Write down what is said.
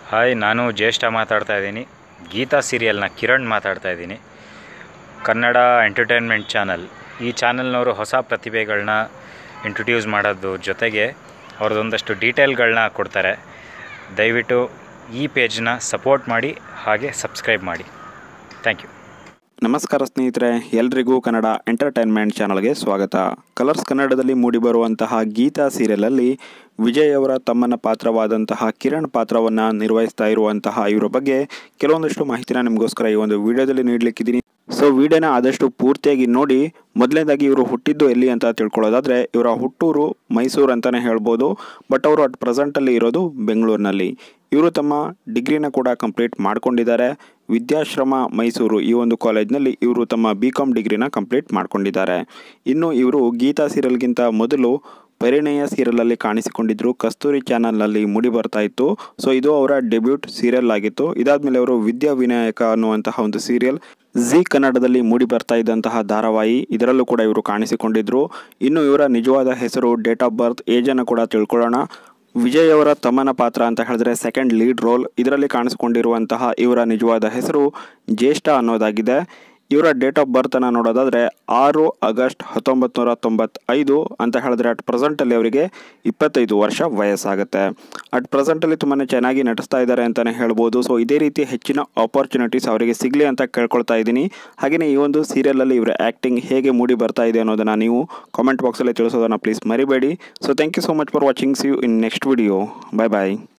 hi ನಾನು ಜ್ಯೇಷ್ಠ ಮಾತಾಡ್ತಾ ಇದ್ದೀನಿ ಗೀತಾ ಸೀರಿಯಲ್ನ ಕಿರಣ್ ಮಾತಾಡ್ತಾ ಇದ್ದೀನಿ ಕನ್ನಡ ಎಂಟರ್ಟೈನ್ಮೆಂಟ್ ಚಾನಲ್ ಈ ಚಾನಲ್ನವರು ಹೊಸ ಪ್ರತಿಭೆಗಳನ್ನ ಇಂಟ್ರೊಡ್ಯೂಸ್ ಮಾಡೋದ್ರ ಜೊತೆಗೆ ಅವ್ರದ್ದೊಂದಷ್ಟು ಡೀಟೇಲ್ಗಳನ್ನ ಕೊಡ್ತಾರೆ ದಯವಿಟ್ಟು ಈ ಪೇಜ್ನ ಸಪೋರ್ಟ್ ಮಾಡಿ ಹಾಗೆ ಸಬ್ಸ್ಕ್ರೈಬ್ ಮಾಡಿ ಥ್ಯಾಂಕ್ ಯು ನಮಸ್ಕಾರ ಸ್ನೇಹಿತರೆ ಎಲ್ರಿಗೂ ಕನ್ನಡ ಎಂಟರ್ಟೈನ್ಮೆಂಟ್ ಚಾನಲ್ಗೆ ಸ್ವಾಗತ ಕಲರ್ಸ್ ಕನ್ನಡದಲ್ಲಿ ಮೂಡಿಬರುವಂತಹ ಗೀತಾ ಸೀರಿಯಲಲ್ಲಿ ವಿಜಯ್ ಅವರ ತಮ್ಮನ ಪಾತ್ರವಾದಂತಹ ಕಿರಣ್ ಪಾತ್ರವನ್ನು ನಿರ್ವಹಿಸ್ತಾ ಇರುವಂತಹ ಇವರ ಬಗ್ಗೆ ಕೆಲವೊಂದಷ್ಟು ಮಾಹಿತಿನ ನಿಮಗೋಸ್ಕರ ಈ ಒಂದು ವಿಡಿಯೋದಲ್ಲಿ ನೀಡಲಿಕ್ಕಿದ್ದೀನಿ ಸೊ ವಿಡಿಯೋನ ಆದಷ್ಟು ಪೂರ್ತಿಯಾಗಿ ನೋಡಿ ಮೊದಲನೇದಾಗಿ ಇವರು ಹುಟ್ಟಿದ್ದು ಎಲ್ಲಿ ಅಂತ ತಿಳ್ಕೊಳ್ಳೋದಾದರೆ ಇವರ ಹುಟ್ಟೂರು ಮೈಸೂರು ಅಂತಲೇ ಹೇಳ್ಬೋದು ಬಟ್ ಅವರು ಅಟ್ ಪ್ರೆಸೆಂಟಲ್ಲಿ ಇರೋದು ಬೆಂಗಳೂರಿನಲ್ಲಿ ಇವರು ತಮ್ಮ ಡಿಗ್ರಿನ ಕೂಡ ಕಂಪ್ಲೀಟ್ ಮಾಡ್ಕೊಂಡಿದ್ದಾರೆ ವಿದ್ಯಾಶ್ರಮ ಮೈಸೂರು ಈ ಒಂದು ಕಾಲೇಜ್ನಲ್ಲಿ ಇವರು ತಮ್ಮ ಬಿ ಕಾಮ್ ಡಿಗ್ರಿನ ಕಂಪ್ಲೀಟ್ ಮಾಡ್ಕೊಂಡಿದ್ದಾರೆ ಇನ್ನು ಇವರು ಗೀತಾ ಸೀರಿಯಲ್ಗಿಂತ ಮೊದಲು ಪರಿಣಯ ಸೀರಿಯಲಲ್ಲಿ ಕಾಣಿಸಿಕೊಂಡಿದ್ದರು ಕಸ್ತೂರಿ ಚಾನಲ್ನಲ್ಲಿ ಮೂಡಿ ಬರ್ತಾ ಇತ್ತು ಸೊ ಇದು ಅವರ ಡೆಬ್ಯೂಟ್ ಸೀರಿಯಲ್ ಆಗಿತ್ತು ಇದಾದಮೇಲೆ ಅವರು ವಿದ್ಯಾ ವಿನಾಯಕ ಅನ್ನುವಂತಹ ಒಂದು ಸೀರಿಯಲ್ ಜಿ ಕನ್ನಡದಲ್ಲಿ ಮೂಡಿ ಬರ್ತಾ ಇದ್ದಂತಹ ಧಾರಾವಾಹಿ ಇದರಲ್ಲೂ ಕೂಡ ಇವರು ಕಾಣಿಸಿಕೊಂಡಿದ್ದರು ಇನ್ನು ಇವರ ನಿಜವಾದ ಹೆಸರು ಡೇಟ್ ಆಫ್ ಬರ್ತ್ ಏಜನ್ನು ಕೂಡ ತಿಳ್ಕೊಳ್ಳೋಣ ವಿಜಯ್ ಅವರ ತಮ್ಮನ ಪಾತ್ರ ಅಂತ ಹೇಳಿದ್ರೆ ಸೆಕೆಂಡ್ ಲೀಡ್ ರೋಲ್ ಇದರಲ್ಲಿ ಕಾಣಿಸ್ಕೊಂಡಿರುವಂತಹ ಇವರ ನಿಜವಾದ ಹೆಸರು ಜ್ಯೇಷ್ಠ ಅನ್ನೋದಾಗಿದೆ ಇವರ ಡೇಟ್ ಆಫ್ ಬರ್ತನ್ನು ನೋಡೋದಾದರೆ ಆರು ಆಗಸ್ಟ್ ಹತ್ತೊಂಬತ್ತು ನೂರ ತೊಂಬತ್ತೈದು ಅಂತ ಹೇಳಿದ್ರೆ ಅಟ್ ಪ್ರೆಸೆಂಟಲ್ಲಿ ಅವರಿಗೆ ಇಪ್ಪತ್ತೈದು ವರ್ಷ ವಯಸ್ಸಾಗುತ್ತೆ ಅಟ್ ಪ್ರೆಸೆಂಟಲ್ಲಿ ತುಂಬಾ ಚೆನ್ನಾಗಿ ನಟಿಸ್ತಾ ಇದ್ದಾರೆ ಅಂತಲೇ ಹೇಳ್ಬೋದು ಸೊ ಇದೇ ರೀತಿ ಹೆಚ್ಚಿನ ಆಪರ್ಚುನಿಟೀಸ್ ಅವರಿಗೆ ಸಿಗಲಿ ಅಂತ ಕೇಳ್ಕೊಳ್ತಾ ಇದ್ದೀನಿ ಹಾಗೆಯೇ ಈ ಒಂದು ಸೀರಿಯಲಲ್ಲಿ ಇವರ ಆ್ಯಕ್ಟಿಂಗ್ ಹೇಗೆ ಮೂಡಿ ಬರ್ತಾ ಇದೆ ಅನ್ನೋದನ್ನು ನೀವು ಕಾಮೆಂಟ್ ಬಾಕ್ಸಲ್ಲಿ ತಿಳಿಸೋದನ್ನು ಪ್ಲೀಸ್ ಮರಿಬೇಡಿ so thank you so much for watching see you in next video bye bye